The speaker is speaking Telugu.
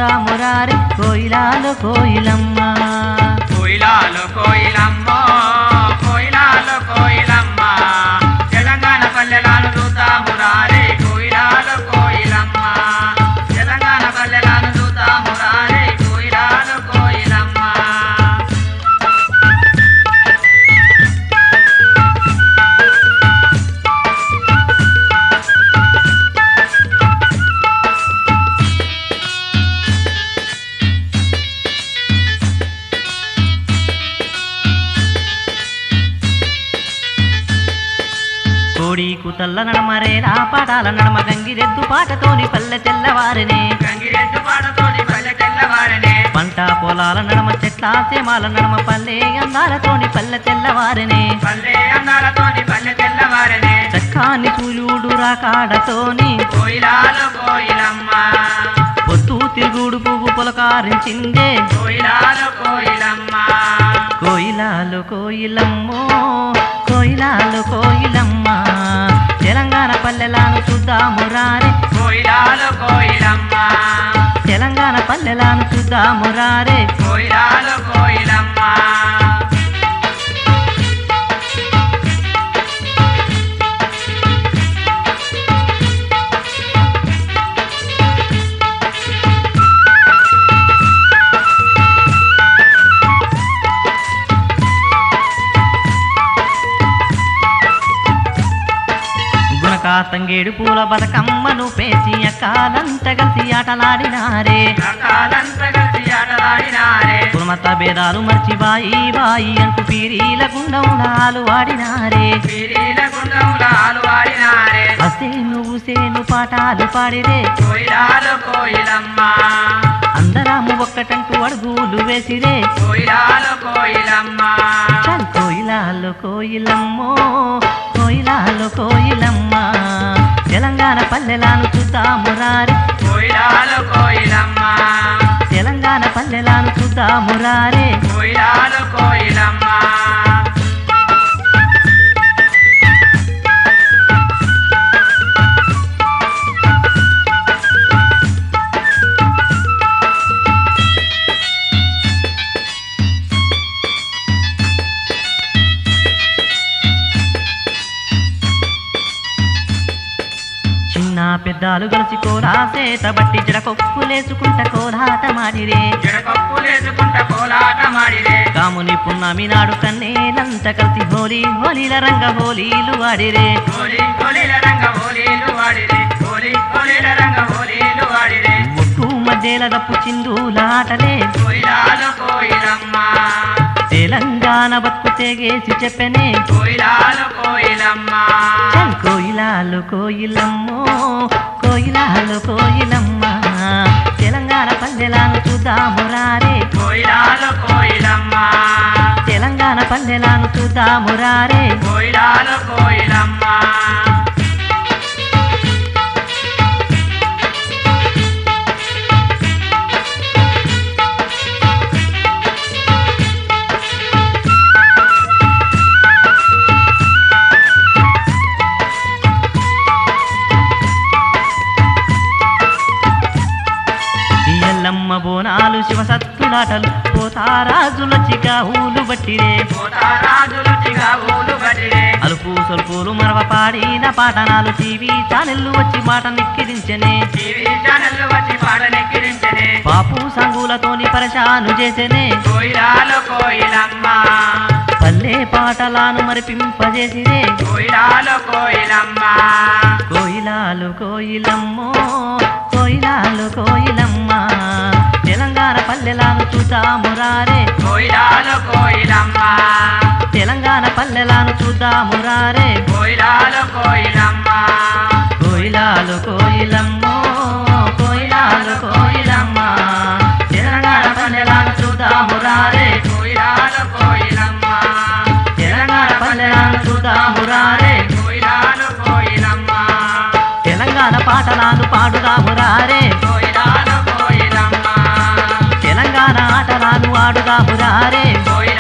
చూద్దామురారే కోయిలాలు కోయిలమ్మ కోయిలాలు కోయిలమ్మ కోయిలాలు కోయిలమ్మ తెలంగాణ పల్లెలాలు చూద్దాము రారే కోయిలాలు కోయిలమ్మ తెలంగాణ పల్లెలాలు చూద్దాము రారే కోయిలాలు కోయిలమ్మ కోడి కుతల్ల నడమరేలా పాటాల నడమ గంగిరెద్దు పాటతోని పల్లె తెల్లవారినే గంగిరెద్దు పాటతోని పల్లె తెల్లవారనే పంట పొలాల నడమ చెట్ల సేమాల నడమ పల్లె అందాలతోని పల్లె తెల్లవారినే పల్లె అందాలతోని పల్లె తెల్లవారనే చక్కాని సూర్యుడు రాకాడతోని కోయిలాలు కోయిలమ్మ పొద్దు తిరుగుడు పువ్వు పులకారించిందే కోయిలాలు కోయిలమ్మ కోయిలాలు కోయిలమ్మో కోయిలాలు కోయిలమ్మ తెలంగాణ పల్లెలాను చూద్దాము రారే కోయిలాలు కోయిలమ్మ తెలంగాణ పల్లెలాను చూద్దాము రారే కోయిలాలు కోయిలమ్మ గుణకా తంగేడు పూల బతుకమ్మను పేచి అక్కాలంత కలిసి ఆటలాడినారే రకాలంతా కలిసి ఆటలాడినారే కులమత భేదాలు మర్చి బాయి బాయి అంటూ పీరీల గుండములాలు ఆడినారే వీరిల గుండములాలు ఆడినారే అసే నువ్వు సేను పాటాలు పాడిరే కోయిలాలు కోయిలమ్మ అందరాము ఒక్కటంటూ అడుగులు వేసిరే కోయిలాలు కోయిలమ్మ చల్ కోయిలాలు కోయిలమ్మో కోయిలాలు కోయిలమ్మ తెలంగాణ పల్లెలాను చూద్దాము రారే కోయిలాలు కోయిలమ్మ తెలంగాణ పల్లెలాను చూద్దాము రారే కోయిలాలు కోయిలమ్మ చిన్న పెద్దాలు కలిసి కోరాసేత బట్టి జడకొప్పులేసుకుంట కోలాట మాడిరే జడపప్పులేసుకుంట కోలాటమాడిరే కాముని పున్నమి నాడు కన్నేలంత కలిసి హోలీ హోలీల రంగ హోలీలు ఆడిరే హోలీ హోలీల రంగ హోలీలు వాడిరే హోలీ హోలీల రంగ హోలీలు వాడిరే ఒట్టు మధ్యల దప్పు చిందులాటలే కోయిలాలు కోయిలమ్మ తెలంగాణ బతుకు తెగేసి చెప్పనే కోయిలాలు కోయిలమ్మ చల్ కోయిలాలు కోయిలమ్మో కోయిలాలు కోయిలమ్మ తెలంగాణ పల్లెలాను చూద్దాము రారే కోయిలాలు కోయిలమ్మ తెలంగాణ పల్లెలాను చూద్దాము రారే కోయిలాలు కోయిలమ్మ ఈ ఎల్లమ్మ బోనాలు శివసత్తులాటలు పోతారాజులొచ్చిగా ఊలు బట్టిరే పోతారాజులు చిగావులు బడిరే అలుపు సొల్పులు మరవ పాడిన పాటనాలు టీవీ ఛానళ్ళు వచ్చి మాట నిక్కిరించనే టీవీ ఛానళ్ళు వచ్చి పాడనెక్కిరించనే పాపు సంగులతోని పరశాను చేసెనే కోయిలాలు కోయిలమ్మ పల్లె పాటలాను మరిపింపజేసిరే కోయిలాలు కోయిలమ్మ కోయిలాలు కోయిలమ్మో కోయిలాలు కోయిలమ్మ తెలంగాణ పల్లెలాను చూద్దాము రారే కోయిలాలు కోయిలమ్మ తెలంగాణ పల్లెలాను చూద్దాము రారే కోయిలాలు కోయిలమ్మ కోయిలాలు కోయిలమ్మో కోయిలాలు కోయిలమ్మ తెలంగాణ పల్లెలాను చూద్దాము రారే కోయిలాలు కోయిలమ్మ తెలంగాణ పల్లెలాను చూద్దాము రారే కోయిలాలు కోయిలమ్మ తెలంగాణ పాటలాను పాడుదాము రారే కోయిలాలు కోయిలమ్మ తెలంగాణ ఆటలాను ఆడుదాము రారే కోయిలాలు